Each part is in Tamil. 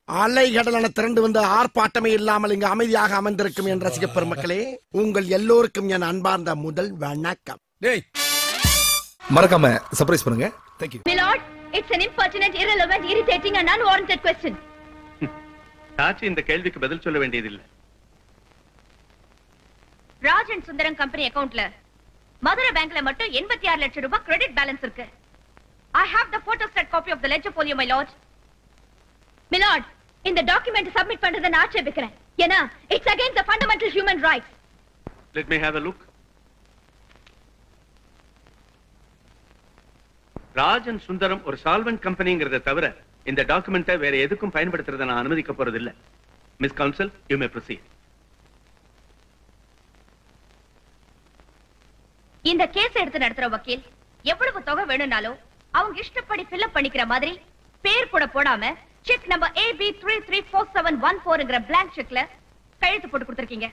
அலைகடலான திரண்டு வந்த ஆர்ப்பாட்டமே இல்லாமல் இங்கு அமைதியாக அமர்ந்திருக்கும் என் ரசிக பெருமக்களே உங்கள் எல்லோருக்கும் என் அன்பார்ந்த முதல் வணக்கம் டேய் மறக்காம சர்ப்ரைஸ் பண்ணுங்க thank you Milord, it's an impertinent, irrelevant, irritating and unwarranted question. சாட்சி இந்த கேள்விக்கு பதில் சொல்ல வேண்டியதில்லை ராஜ் அண்ட் சுந்தரம் கம்பெனி அக்கவுண்ட்ல மதுரை பேங்க்ல மட்டும் எண்பத்தி ஆறு லட்சம் ரூபாய் கிரெடிட் பேலன்ஸ் இருக்கு I have the photostat copy of the ledger folio my lord milord இந்த டாக்குமெண்ட் சப்மிட் பண்றதை நான் ஆட்சேபிக்கிறேன் ஏன்னா it's against the fundamental human rights let me have a look Rajan Sundaram ஒரு சால்வெண்ட் கம்பெனிங்கிறத தவிர இந்த டாக்குமெண்ட்டை வேற எதுக்கும் பயன்படுத்துறதை நான் அனுமதிக்க போறது இல்ல miss counsel you may proceed இந்த கேஸ் எடுத்து நடத்துற வக்கீல் எவ்வளவு தொகை வேணும்னாலும் அவங்க இஷ்டப்படி ஃபில்அப் பண்ணிக்கிற மாதிரி பேர் கூட போடாம cheque number A B three three four seven one ஃபோர்ங்கிற பிளாங்க் செக்ல கையெழுத்து போட்டு கொடுத்திருக்கீங்க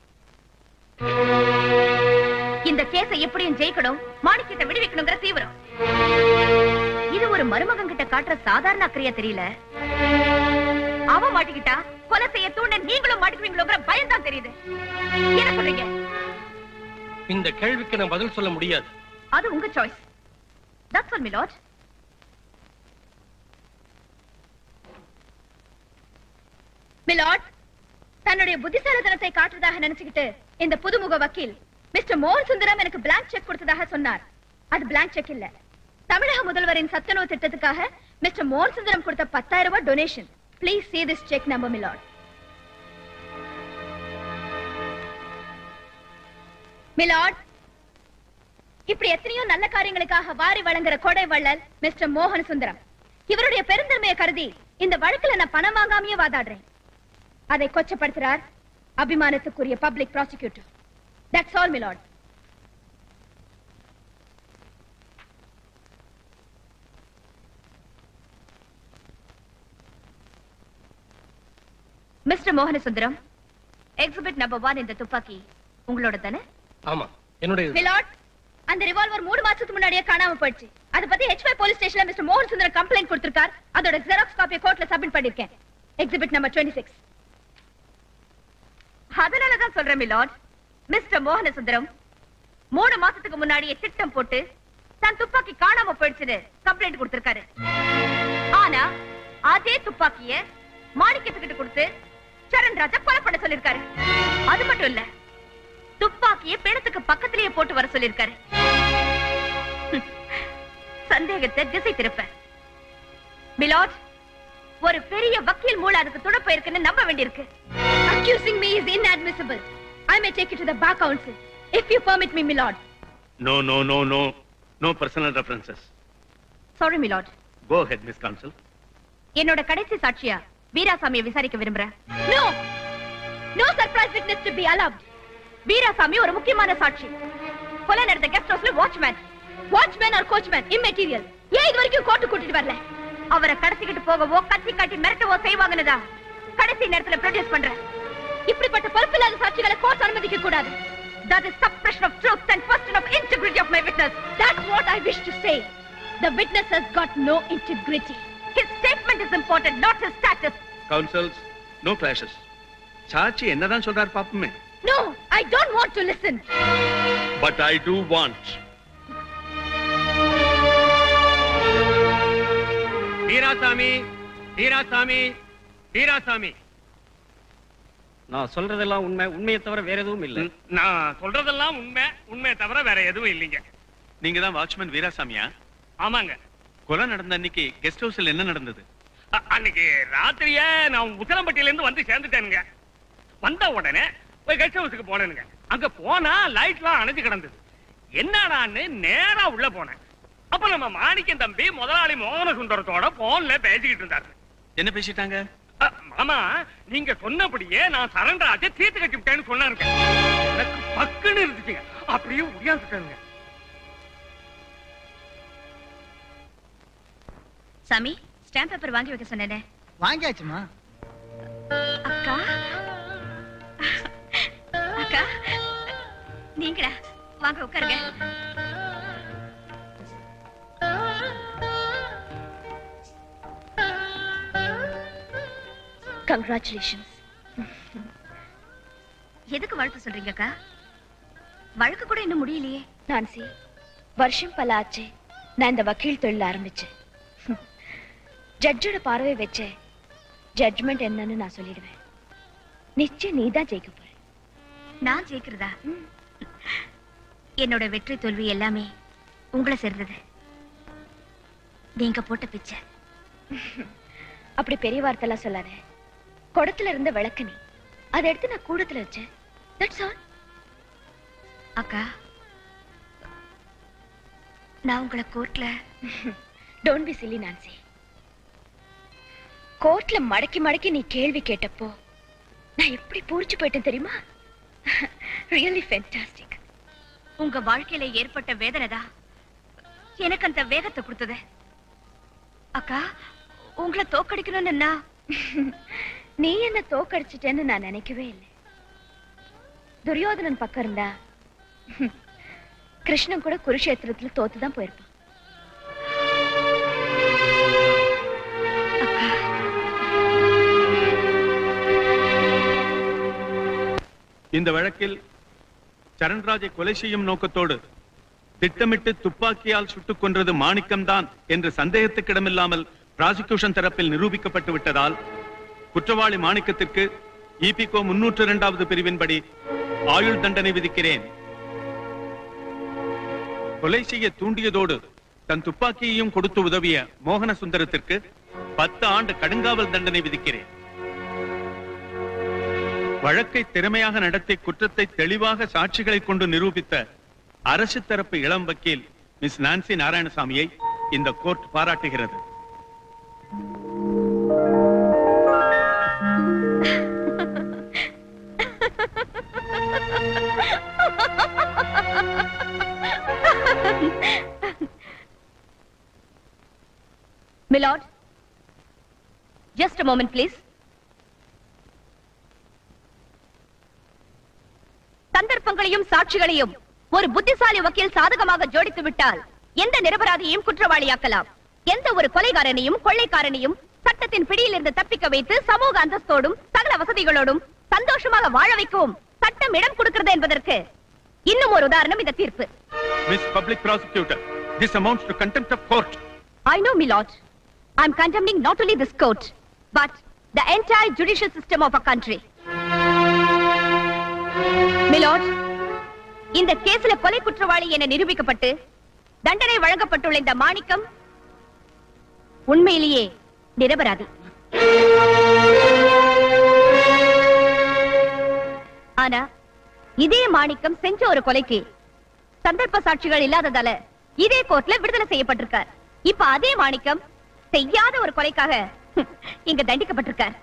இந்த கேஸை எப்படியும் ஜெயிக்கணும் மாணிக்கத்தை விடுவிக்கணுங்கிற தீவிரம் இது ஒரு மருமகன் கிட்ட காட்டுற சாதாரண அக்கறையா தெரியல அவ மாட்டிக்கிட்டா கொலை செய்ய தூண்ட நீங்களும் மாட்டிக்குவீங்களோங்கிற பயம் தான் தெரியுது என்ன சொல்றீங்க இந்த கேள்விக்கு நான் பதில் சொல்ல முடியாது அது உங்க choice that's all milord milord தன்னுடைய புத்திசாலித்தனத்தை காட்டுறதாக நினைச்சுக்கிட்டு இந்த புதுமுக வக்கீல் மிஸ்டர் மோகன் சுந்தரம் எனக்கு பிளாங்க் செக் கொடுத்ததாக சொன்னார் அது பிளாங்க் செக் இல்ல தமிழக முதல்வரின் சத்துணவு திட்டத்துக்காக மிஸ்டர் மோகன் சுந்தரம் கொடுத்த பத்தாயிரம் ரூபாய் donation please see this check number milord milord இப்படி எத்தனையோ நல்ல காரியங்களுக்காக வாரி வழங்குற கொடை வள்ளல் மிஸ்டர் மோகன் சுந்தரம் இவருடைய பெருந்தன்மையை கருதி இந்த வழக்குல நான் பணம் வாங்காமையே வாதாடுறேன் அதை கொச்சப்படுத்துறார் அபிமானத்துக்குரிய public prosecutor that's all milord mister மோகன சுந்தரம் எக்ஸிபிட் நம்பர் ஒன் இந்த துப்பாக்கி உங்களோட தானே ஆமா என்னுடைய மிலாட் அந்த ரிவால்வர் மூணு மாசத்துக்கு முன்னாடியே காணாம போயிடுச்சு அத பத்தி ஹெச்பை போலீஸ் ஸ்டேஷன்ல மிஸ்டர் மோகன் சுந்தரம் கம்ப்ளைண்ட் கொடுத்திருக்கார் அதோட ஜெராக்ஸ் காப்பியை கோர்ட்ல சப்மிட் பண்ணிருக்கேன் எக்ஸிபிட் நம்பர் 26 அதனால தான் சொல்றேன் மிலாட் மிஸ்டர் மோகன சுந்தரம் மூணு மாசத்துக்கு முன்னாடியே திட்டம் போட்டு தன் துப்பாக்கி காணாம போயிடுச்சுன்னு கம்ப்ளைண்ட் கொடுத்திருக்காரு ஆனா அதே துப்பாக்கிய மாணிக்கத்துக்கிட்ட கொடுத்து சரண் ராஜா கொலை பண்ண சொல்லிருக்காரு அது மட்டும் இல்ல துப்பாக்கியை பிணத்துக்கு பக்கத்திலேயே போட்டு வர சொல்லிருக்காரு சந்தேகத்தை திசை திருப்ப மிலாட் ஒரு பெரிய வக்கீல் மூல அதுக்கு துணை போயிருக்குன்னு நம்ப வேண்டியிருக்கு accusing me is inadmissible i may take it to the bar council if you permit me milord no no no no no personal references sorry milord go ahead miss counsel என்னோட கடைசி சாட்சியா வீராசாமியை விசாரிக்க விரும்புறேன் no no surprise witness to be allowed Veerasamy ஒரு முக்கியமான சாட்சி கொலை நடந்த கெஸ்ட் ஹவுஸ்ல watchman watchman or coachman immaterial ஏன் இது வரைக்கும் கோர்ட்டு கூட்டிட்டு வரல அவரை கடத்திக்கிட்டு போகவோ கத்தி காட்டி மிரட்டவோ செய்வாங்கன்னுதா கடைசி நேரத்துல ப்ரொடியூஸ் பண்றேன் இப்படிப்பட்ட பொறுப்பில்லாத சாட்சிகளை கோர்ட் அனுமதிக்க கூடாது That is suppression of truth and question of integrity of my witness. That's what I wish to say. The witness has got no integrity. His statement is important, not his status. Counsels no clashes சாட்சி என்னதான் சொல்றார் பாப்போமே No, I don't want to listen. But I do want Veerasamy Veerasamy Veerasamy நான் சொல்றதெல்லாம் உண்மை உண்மையை தவிர வேற எதுவும் இல்ல நான் சொல்றதெல்லாம் உண்மை உண்மையை தவிர வேற எதுவும் இல்லைங்க நீங்க தான் வாட்ச்மேன் வீராசாமியா ஆமாங்க கொலை நடந்த அன்னைக்கு கெஸ்ட் ஹவுஸ்ல என்ன நடந்தது அ- அன்னைக்கு ராத்திரியே நான் உசிலம்பட்டியில இருந்து வந்து சேர்ந்துட்டேனுங்க வந்த உடனே போய் கெஸ்ட் ஹவுஸுக்கு போனேனுங்க அங்க போனா லைட்லாம் அணைஞ்சு கிடந்தது என்னடான்னு நேரா உள்ள போனேன் அப்ப நம்ம மாணிக்கம் தம்பி முதலாளி மோகன சுந்தரத்தோட போன்ல பேசிக்கிட்டு இருந்தாரு என்ன பேசிட்டாங்க அ, மாமா நீங்க சொன்னபடியே நான் சரண்டர் ஆச்சு தீர்த்து கட்டிவிட்டேன்னு சொன்னாருங்க எனக்கு பக்குன்னு இருந்துச்சுங்க அப்படியே உடையாந்துட்டேனுங்க சாமி ஸ்டாம்ப் பேப்பர் வாங்கி வைக்க சொன்னேனே வாங்கியாச்சுமா அக்கா அக்கா நீங்களா வாங்க உட்காருங்க கங்க்ராச்சுலேஷன்ஸ் எதுக்கு வாழ்த்து சொல்றீங்க அக்கா வழக்கு கூட இன்னும் முடியலையே நான்சி வருஷம் பல ஆச்சு நான் இந்த வக்கீல் தொழில் ஆரம்பிச்சேன் ஜட்ஜோட பார்வை வச்ச ஜட்ஜ்மெண்ட் என்னன்னு நான் சொல்லிடுவேன் நிச்சயம் நீ தான் ஜெயிக்க போற நான் ஜெயிக்கிறதா என்னோட வெற்றி தோல்வி எல்லாமே உங்களை சேர்ந்தது நீங்க போட்ட பிச்சை அப்படி பெரிய வார்த்தைலாம் சொல்லாத குடத்துல இருந்த விளக்கு நீ அதை எடுத்து நான் கூடத்துல வச்சேன் தட்ஸ் ஆல் அக்கா நான் உங்களை கோர்ட்ல டோன்ட் பி சில்லி நான்சி கோர்ட்ல மடக்கி மடக்கி நீ கேள்வி கேட்டப்போ நான் எப்படி பூரிச்சு போயிட்டேன் தெரியுமா ரியலி ஃபேன்டாஸ்டிக் உங்க வாழ்க்கையில ஏற்பட்ட வேதனை தான் எனக்கு அந்த வேகத்தை கொடுத்தது அக்கா உங்களை தோக்கடிக்கணும்னு நான் நீ என்ன தோக்கடிச்சிட்டேன்னு நான் நினைக்கவே இல்லை துரியோதனன் பக்கம் இருந்தா கிருஷ்ணன் கூட குருஷேத்திரத்துல தோத்துதான் போயிருப்பான் இந்த வழக்கில் சரண்ராஜை கொலை செய்யும் நோக்கத்தோடு திட்டமிட்டு துப்பாக்கியால் சுட்டுக் கொன்றது மாணிக்கம்தான் என்று சந்தேகத்துக்கிடமில்லாமல் பிராசிகியூஷன் தரப்பில் நிரூபிக்கப்பட்டு விட்டதால் குற்றவாளி மாணிக்கத்திற்கு இபிகோ முன்னூற்று இரண்டாவது பிரிவின்படி ஆயுள் தண்டனை விதிக்கிறேன் கொலை செய்ய தூண்டியதோடு தன் துப்பாக்கியையும் கொடுத்து உதவிய மோகன சுந்தரத்திற்கு பத்து ஆண்டு கடுங்காவல் தண்டனை விதிக்கிறேன் வழக்கை திறமையாக நடத்தி குற்றத்தை தெளிவாக சாட்சிகளை கொண்டு நிரூபித்த அரசு தரப்பு இளம் வக்கீல் மிஸ் நான்சி நாராயணசாமியை இந்த கோர்ட் பாராட்டுகிறது milord just a moment please சந்தர்ப்பங்களையும் சாட்சிகளையும் ஒரு புத்திசாலி வக்கீல் சாதகமாக ஜோடித்து விட்டால் எந்த நிரபராதியையும் குற்றவாளியாக்கலாம் எந்த ஒரு கொலைகாரனையும் கொள்ளைக்காரனையும் சட்டத்தின் பிடியிலிருந்து தப்பிக்க வைத்து சமூக அந்தஸ்தோடும் சகல வசதிகளோடும் சந்தோஷமாக வாழ வைக்கவும் சட்டம் இடம் கொடுக்கிறது என்பதற்கு இன்னும் ஒரு உதாரணம் இந்த தீர்ப்பு miss public prosecutor this amounts to contempt of court I know, my lord. I'm condemning not only this court, but the entire judicial system of our country. My lord, இந்த கேஸ்ல கொலை குற்றவாளி என நிரூபிக்கப்பட்டு தண்டனை வழங்கப்பட்டுள்ள இந்த மாணிக்கம் உண்மையிலேயே நிரபராதி ஆனா இதே மாணிக்கம் செஞ்ச ஒரு கொலைக்கு சந்தர்ப்ப சாட்சிகள் இல்லாததால இதே கோர்ட்ல விடுதலை செய்யப்பட்டிருக்கார் இப்ப அதே மாணிக்கம் செய்யாத ஒரு கொலைக்காக இங்க தண்டிக்கப்பட்டிருக்கார்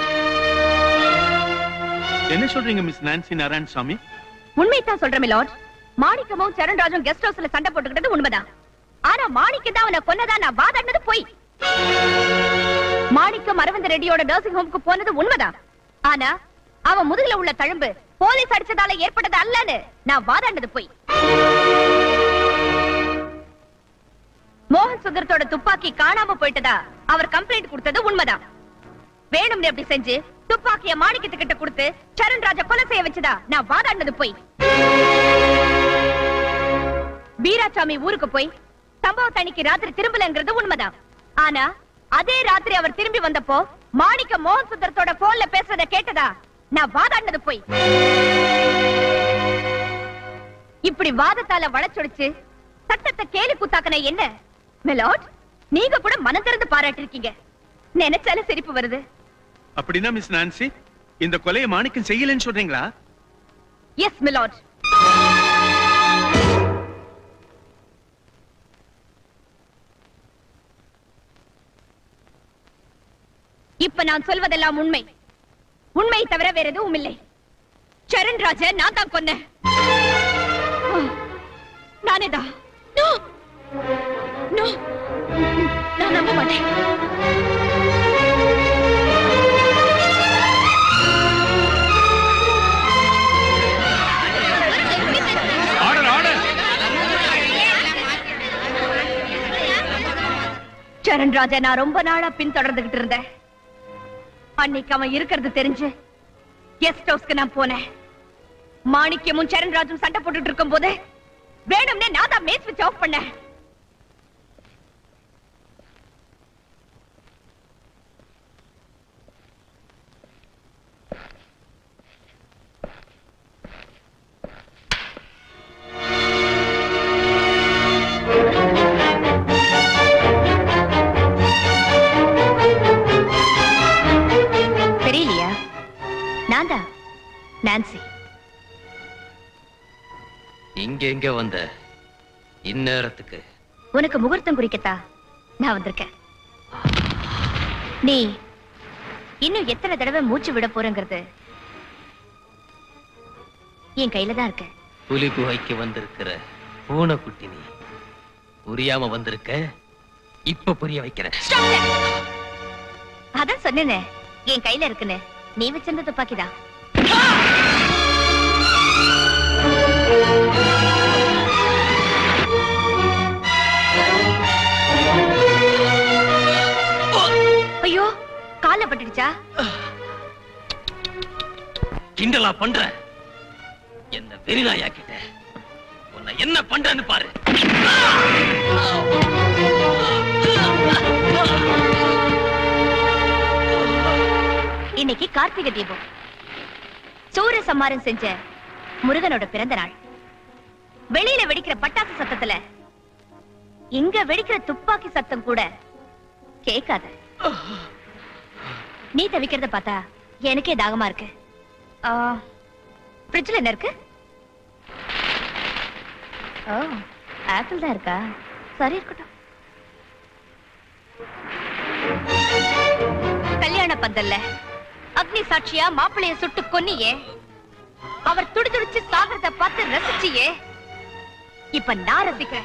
என்ன சொல்றீங்க மிஸ் நான்சி நாராயணசாமி உண்மைதான் சொல்றேன் லார்ட் மாணிக்கமும் சரண்ராஜும் கெஸ்ட் ஹவுஸ்ல சண்டை போட்டுக்கிட்டது உண்மைதான் ஆனா மாணிக்கம் தான் அவனை கொன்னதா நான் வாதாடினது போய் மாணிக்கம் அரவிந்த் ரெட்டியோட நர்சிங் ஹோம்க்கு போனது உண்மைதான் ஆனா அவன் முதுகுல உள்ள தழும்பு போலீஸ் அடிச்சதால ஏற்பட்டது அல்லன்னு நான் வாதாடினது போய் மோகன் சுந்தரத்தோட துப்பாக்கி காணாம போயிட்டதா அவர் கம்ப்ளைண்ட் கொடுத்தது உண்மைதான் வேணும்னு அப்படி செஞ்சு துப்பாக்கிய மாணிக்கத்துக்கிட்ட கொடுத்து சரண் ராஜா கொலை செய்ய வச்சதா நான் வாதாடினது போய் வீராசாமி ஊருக்கு போய் சம்பவத்தை அன்னைக்கு ராத்திரி திரும்பலங்கிறது உண்மைதான் ஆனா அதே ராத்திரி அவர் திரும்பி வந்தப்போ மாணிக்க மோகன் சுந்தரத்தோட போன்ல பேசுறத கேட்டதா நான் வாதாடினது போய் இப்படி வாதத்தால வளச்சொடிச்சு சட்டத்தை கேலி கூத்தாக்கன என்ன மெலாட் நீங்க கூட மனம் திறந்து பாராட்டிருக்கீங்க நினைச்சாலே சிரிப்பு வருது அப்படின்னா மிஸ் நான்சி இந்த கொலையை மாணிக்கம் செய்யலன்னு சொல்றீங்களா எஸ் மிலாட் இப்ப நான் சொல்வதெல்லாம் உண்மை உண்மை தவிர வேற எதுவும் இல்லை சரண் ராஜ நான் தான் கொன்னேன் நானேதான் நோ நோ நான் நம்ப மாட்டேன் ஆர்டர் ஆர்டர் சரண் ராஜா நான் ரொம்ப நாளா பின்தொடர்ந்துகிட்டு இருந்தேன் அன்னைக்கு அவன் இருக்கிறது தெரிஞ்சு கெஸ்ட் ஹவுஸ்க்கு நான் போனேன் மாணிக்கமும் சரண்ராஜும் சண்டை போட்டுட்டு இருக்கும் போது வேணும்னே நான் தான் மேஸ் வச்சு ஆஃப் பண்ணேன் தெரியலையா நான் தான் நான்சி இங்க எங்க வந்த இந்நேரத்துக்கு உனக்கு முகூர்த்தம் குறிக்கத்தா நான் வந்திருக்கேன் நீ இன்னும் எத்தனை தடவை மூச்சு விட போறங்கிறது என் கையில தான் இருக்கு புலி குகைக்கு வந்திருக்கிற பூனைக்குட்டி நீ புரியாம வந்திருக்க இப்ப புரிய வைக்கிறேன் Stop it! அதான் சொன்னேனே என் கையில இருக்குன்னு நீ வச்சிருந்த துப்பாக்கிதான் ஐயோ கால்ல பட்டுடுச்சா கிண்டலா பண்ற என்ன வெறிநாயாக்கிட்ட உன்னை என்ன பண்றேன்னு பாரு இன்னைக்கு கார்த்திகை தீபம் சூரிய சம்மாரம் செஞ்ச முருகனோட பிறந்த நாள் வெளியில வெடிக்கிற பட்டாசு சத்தத்துல இங்க வெடிக்கிற துப்பாக்கி சத்தம் கூட கேட்காத நீ தவிக்கிறத பார்த்தா எனக்கே தாகமா இருக்கு ஃப்ரிட்ஜ்ல என்ன இருக்கு ஓ ஆப்பிள் தான் இருக்கா சரி இருக்கட்டும் கல்யாண பந்தல்ல அக்னி சாட்சியா மாப்பிளைய சுட்டு கொன்னியே அவர் துடிதுடிச்சு சாகிறத பார்த்து ரசிச்சியே இப்ப நான் ரசிக்கிறேன்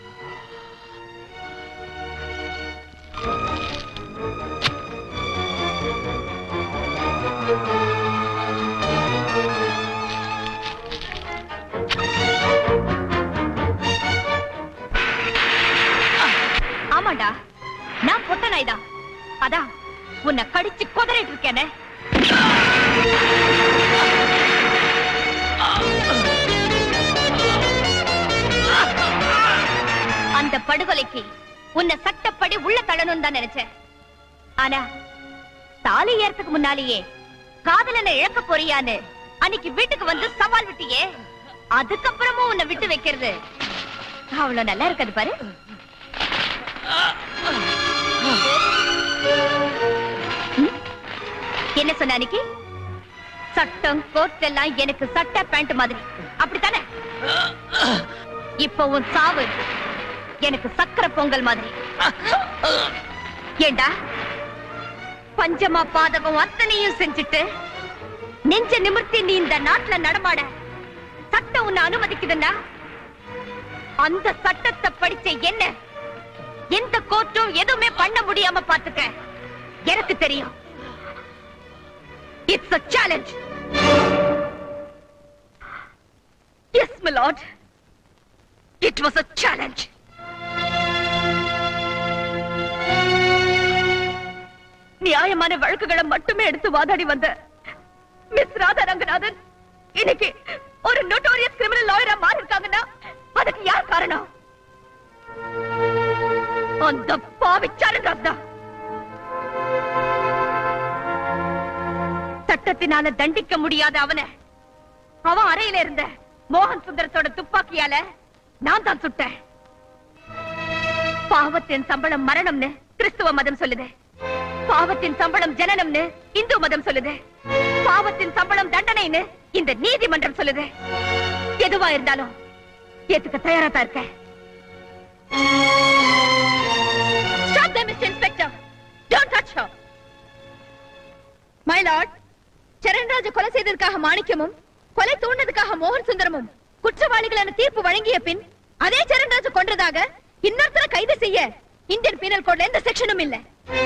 ஆமாண்டா நான் பொட்ட நாய்தான் அதான் உன்னை கடிச்சு கொதறிட்டு இருக்கேனே அந்த படுகொலைக்கு உன்னை சட்டப்படி உள்ள தள்ளணும் தான் நினைச்சேன் ஆனா தாலி ஏறதுக்கு முன்னாலேயே காதலனை இழக்க போறியான்னு அன்னைக்கு வீட்டுக்கு வந்து சவால் விட்டியே அதுக்கப்புறமும் உன்னை விட்டு வைக்கிறது அவ்வளவு நல்லா இருக்காது பாரு ம்? என்ன சொன்ன அன்னைக்கு சட்டம் கோர்ட் எல்லாம் எனக்கு சட்டை பேண்ட் மாதிரி அப்படித்தானே இப்ப உன் சாவு எனக்கு சக்கரை பொங்கல் மாதிரி ஏண்டா பஞ்சமா பாதகம் அத்தனையும் செஞ்சுட்டு நெஞ்ச நிமிர்த்தி நீ இந்த நாட்டுல நடமாட சட்டம் உன்னை அனுமதிக்குதுன்னா அந்த சட்டத்தை படிச்ச என்ன எந்த கோர்ட்டும் எதுவுமே பண்ண முடியாம பாத்துக்க எனக்கு தெரியும் it's a challenge yes my lord it was a challenge நியாயமான வழக்குகளை மட்டுமே எடுத்து வாதாடி வந்த மிஸ் ராதா ரங்கநாதன் இன்னைக்கு ஒரு நோட்டோரியஸ் கிரிமினல் லாயரா மாறி இருக்காங்கன்னா அதுக்கு யார் காரணம் அந்த பாவி சரண்ராஜ் தான் சட்டத்தினால தண்டிக்க முடியாத அவனை அவன் அறையில இருந்த மோகன் சுந்தரத்தோட துப்பாக்கியால நான் தான் சுட்டேன் பாவத்தின் சம்பளம் மரணம்னு கிறிஸ்துவ மதம் சொல்லுது பாவத்தின் சம்பளம் ஜனனம்னு இந்து மதம் சொல்லுது பாவத்தின் சம்பளம் தண்டனைன்னு இந்த நீதிமன்றம் சொல்லுது எதுவா இருந்தாலும் ஏத்துக்க தயாரா தான் இருக்கேன் Stop them, Mr. Inspector! Don't touch her! My lord, சரண்ராஜ கொலை செய்ததற்காக மாணிக்கமும் கொலை தூண்டதுக்காக மோகன் சுந்தரமும் குற்றவாளிகளான தீர்ப்பு வழங்கிய பின் அதே சரண்ராஜ கொன்றதாக இன்னொருத்தர கைது செய்ய இந்தியன் பீனல் கோட்ல எந்த செக்ஷனும் இல்ல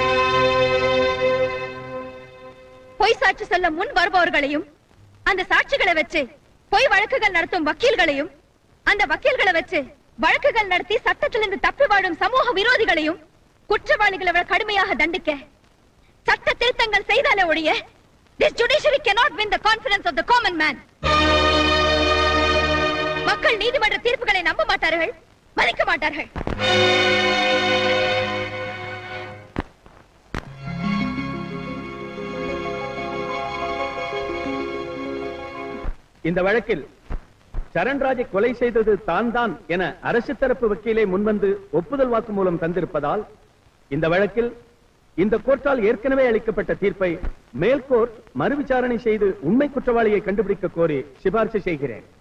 பொய் சாட்சி சொல்ல முன் வருபவர்களையும் அந்த சாட்சிகளை வச்சு பொய் வழக்குகள் நடத்தும் வக்கீல்களையும் அந்த வக்கீல்களை வச்சு வழக்குகள் நடத்தி சட்டத்திலிருந்து தப்பி வாழும் சமூக விரோதிகளையும் குற்றவாளிகளை விட கடுமையாக தண்டிக்க சட்ட திருத்தங்கள் செய்தாலே ஒழிய this judiciary cannot win the confidence of the common man மக்கள் நீதிமன்ற தீர்ப்புகளை நம்ப மாட்டார்கள் மதிக்க மாட்டார்கள் இந்த வழக்கில் சரண்ராஜை கொலை செய்தது தான் தான் என அரசு தரப்பு வக்கீலே முன்வந்து ஒப்புதல் வாக்குமூலம் தந்திருப்பதால் இந்த வழக்கில் இந்த கோர்ட்டால் ஏற்கனவே அளிக்கப்பட்ட தீர்ப்பை மேல் கோர்ட் மறுவிசாரணை செய்து உண்மை குற்றவாளியை கண்டுபிடிக்க கோரி சிபார்சு செய்கிறேன்